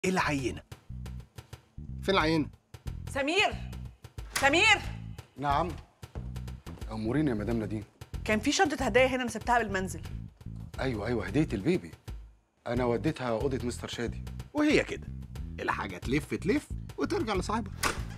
العينة فين العينة؟ سمير سمير نعم أموريني يا مدام نادين كان في شنطه هدايا هنا انا سبتها بالمنزل أيوه أيوه هدية البيبي أنا وديتها أوضة مستر شادي وهي كده الحاجة تلف تلف وترجع لصاحبها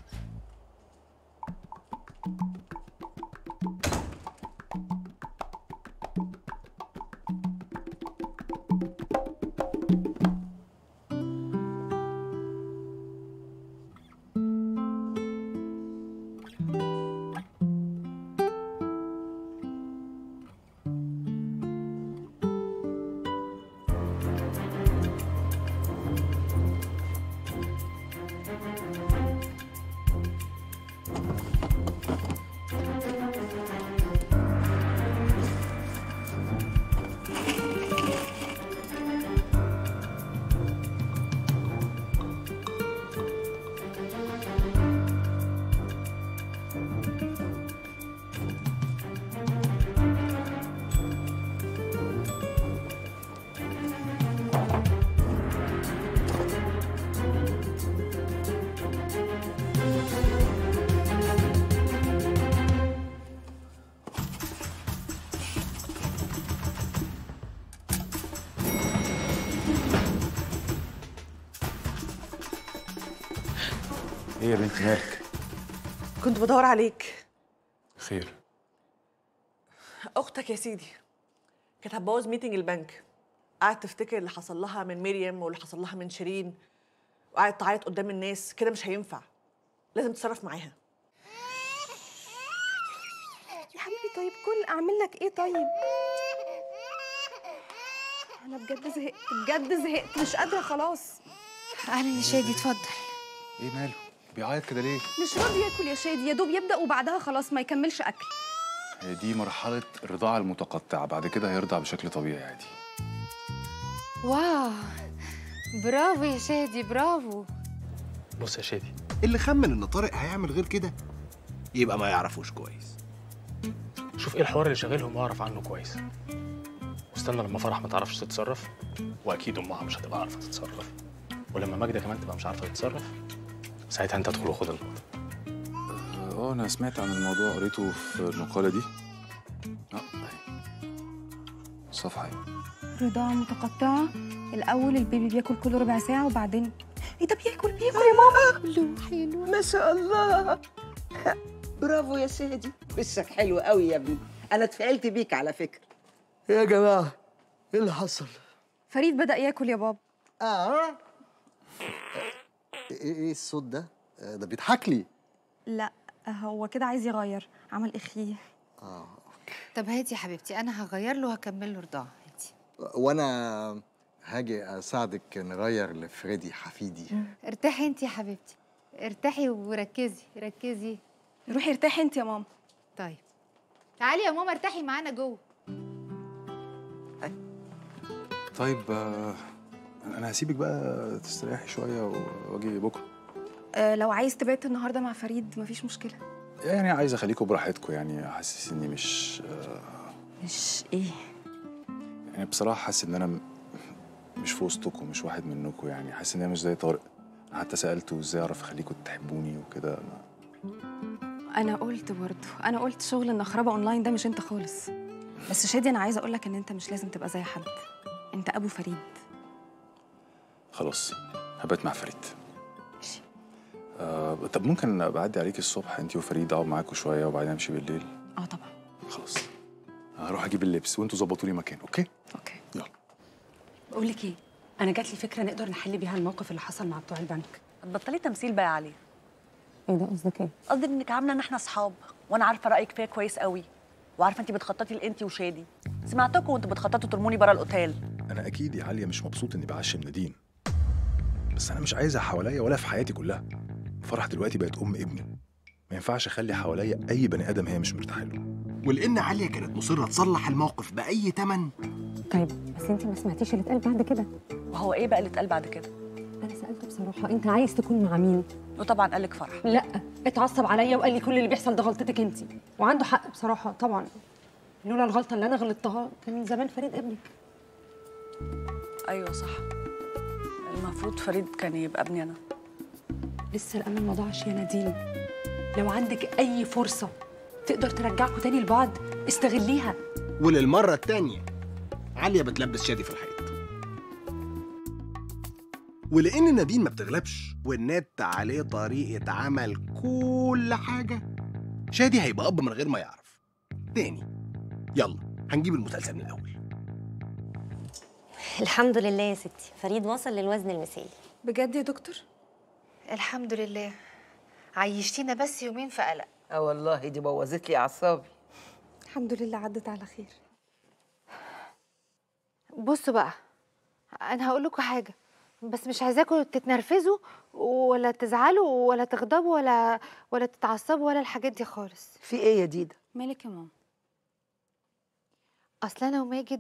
ايه يا بنتي مالك؟ كنت بدور عليك خير اختك يا سيدي كانت هتبوظ ميتنج البنك قعدت تفتكر اللي حصل لها من مريم واللي حصل لها من شيرين وقعدت تعيط قدام الناس كده مش هينفع لازم تتصرف معاها يا حبيبي طيب كل اعمل لك ايه طيب انا بجد زهقت بجد زهقت مش قادره خلاص اهلا يا شادي اتفضل ايه ماله؟ بيعيط كده ليه؟ مش راضي ياكل يا شادي يا دوب يبدا وبعدها خلاص ما يكملش اكل هي دي مرحلة الرضاعة المتقطعة بعد كده هيرضع بشكل طبيعي عادي واو برافو يا شادي برافو بص يا شادي اللي خمن ان طارق هيعمل غير كده يبقى ما يعرفوش كويس شوف ايه الحوار اللي شاغلهم واعرف عنه كويس واستنى لما فرح ما تعرفش تتصرف واكيد امها مش هتبقى عارفه تتصرف ولما ماجده كمان تبقى مش عارفه تتصرف ساعتها انت تدخل وخد النقطه اه انا سمعت عن الموضوع قريته في المقالة دي اه اهي الصفحة اهي رضاعة متقطعة الأول البيبي بياكل كل ربع ساعة وبعدين إيه ده بياكل بياكل يا ماما ما شاء الله برافو يا شادي وشك حلو قوي يا ابني انا اتفائلت بيك على فكره يا جماعة ايه اللي حصل؟ فريد بدأ ياكل يا بابا اه ايه ايه الصوت ده؟ آه، ده بيضحك لي لا هو كده عايز يغير عمل إخيه اه طب هاتي يا حبيبتي انا هغير له وهكمل له رضاعه هاتي وانا هاجي اساعدك نغير لفريدي حفيدي ارتاحي انت يا حبيبتي ارتاحي وركزي ركزي روحي ارتاحي انت يا ماما طيب تعالي يا ماما ارتاحي معانا جوه طيب آه، انا هسيبك بقى تستريحي شوية واجي بكرة أه لو عايز تبات النهارده مع فريد مفيش مشكلة يعني عايز اخليكم براحتكم يعني حاسس اني مش آه، مش ايه يعني بصراحة حاسس ان انا م- مش في وسطكم مش واحد منكم يعني حاسس ان انا مش زي طارق أنا حتى سألته ازاي اعرف اخليكم تحبوني وكده ما- انا قلت برضه انا قلت شغل النخربه اونلاين ده مش انت خالص بس شادي انا عايزه اقول لك ان انت مش لازم تبقى زي حد انت ابو فريد خلاص هبات مع فريد ماشي. آه طب ممكن بعدي عليك الصبح انت وفريد اقعد معاكم شويه وبعدين امشي بالليل اه طبعا خلاص هروح اجيب اللبس وانتوا ظبطوا لي مكان اوكي اوكي يلا بقول لك ايه انا جات لي فكره نقدر نحل بيها الموقف اللي حصل مع بتوع البنك بطلي تمثيل بقى عليه ايه ده قصدك ايه قصدي انك عامله ان احنا اصحاب وانا عارفه رايك فيا كويس قوي وعارفه انت بتخططي لانتي وشادي سمعتكم وانتوا بتخططوا ترموني بره الاوتيل انا اكيد يا عاليه مش مبسوط اني بعشم نادين بس انا مش عايزها حواليا ولا في حياتي كلها فرح دلوقتي بقت ام ابني ما ينفعش اخلي حواليا اي بني ادم هي مش مرتاحه له ولان عليا كانت مصره تصلح الموقف باي تمن طيب بس انت ما سمعتيش اللي اتقال بعد كده وهو ايه بقى اللي اتقال بعد كده انا سالته بصراحه انت عايز تكون مع مين وطبعا قال لك فرح لا اتعصب عليا وقال لي كل اللي بيحصل ده غلطتك انت وعنده حق بصراحه طبعا لولا الغلطه اللي انا غلطتها كان من زمان فريد ابنك ايوه صح المفروض فريد كان يبقى ابني انا لسه الامل ما ضاعش يا نادين لو عندك اي فرصه تقدر ترجعكوا تاني لبعض استغليها وللمرة التانية عالية بتلبس شادي في الحيط ولأن نادين ما بتغلبش والنت عليه طريقة عمل كل حاجة شادي هيبقى أب من غير ما يعرف تاني يلا هنجيب المسلسل من الأول الحمد لله يا ستي فريد وصل للوزن المثالي بجد يا دكتور الحمد لله عيشتينا بس يومين في قلق اه والله دي بوظت لي اعصابي الحمد لله عدت على خير بصوا بقى انا هقول لكم حاجه بس مش عايزاكم تتنرفزوا ولا تزعلوا ولا تغضبوا ولا ولا تتعصبوا ولا الحاجات دي خالص في ايه يا ديدا مالك يا ماما اصل انا وماجد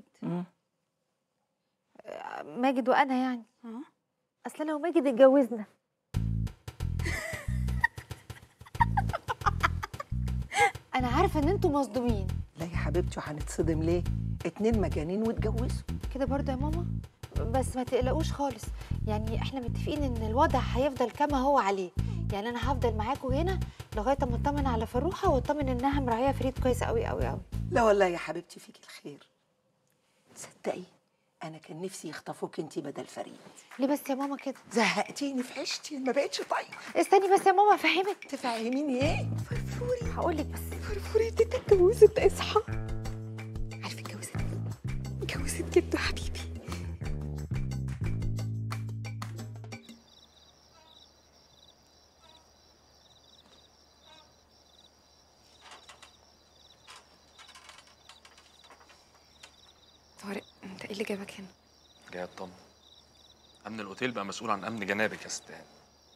ماجد وانا يعني اصل انا وماجد اتجوزنا انا عارفه ان انتوا مصدومين لا يا حبيبتي وهنتصدم ليه اتنين مجانين واتجوزوا كده برضه يا ماما بس ما تقلقوش خالص يعني احنا متفقين ان الوضع هيفضل كما هو عليه يعني انا هفضل معاكم هنا لغايه اما اطمن على فروحه واطمن انها مراعيه فريد كويس قوي قوي قوي لا والله يا حبيبتي فيكي الخير تصدقي انا كان نفسي يخطفوك انتي بدل فريد ليه بس يا ماما كده زهقتيني في عيشتي ما بقتش طايقه استني بس يا ماما افهمك تفهميني ايه فرفوري هقول لك بس فرفوري دي اتجوزت اصحى عارفه اتجوزت مين؟ اتجوزت جدو حبيبي طارق انت ايه اللي جابك هنا جاي اطمن امن الاوتيل بقى مسؤول عن امن جنابك يا ستان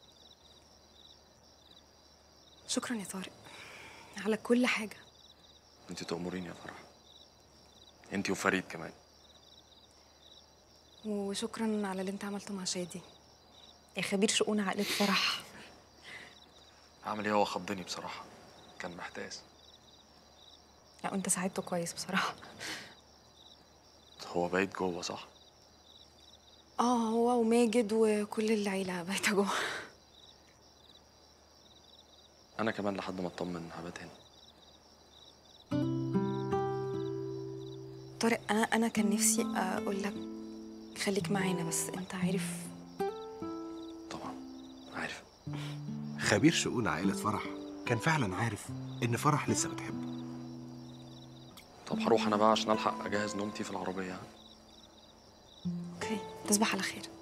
شكرا يا طارق على كل حاجه انت تأمريني يا فرح انت وفريد كمان وشكرا على اللي انت عملته مع شادي يا خبير شؤون عائله فرح عامل ايه هو خضني بصراحه كان محتاس لا انت ساعدته كويس بصراحه هو بايت جوه صح اه هو وماجد وكل العيله بايته جوه انا كمان لحد ما اطمن هبات هنا طارق انا انا كان نفسي اقول لك خليك معانا بس انت عارف عارف خبير شؤون عائلة فرح كان فعلا عارف إن فرح لسه بتحبه طب هروح انا بقى عشان الحق اجهز نومتي في العربيه اوكي تصبح على خير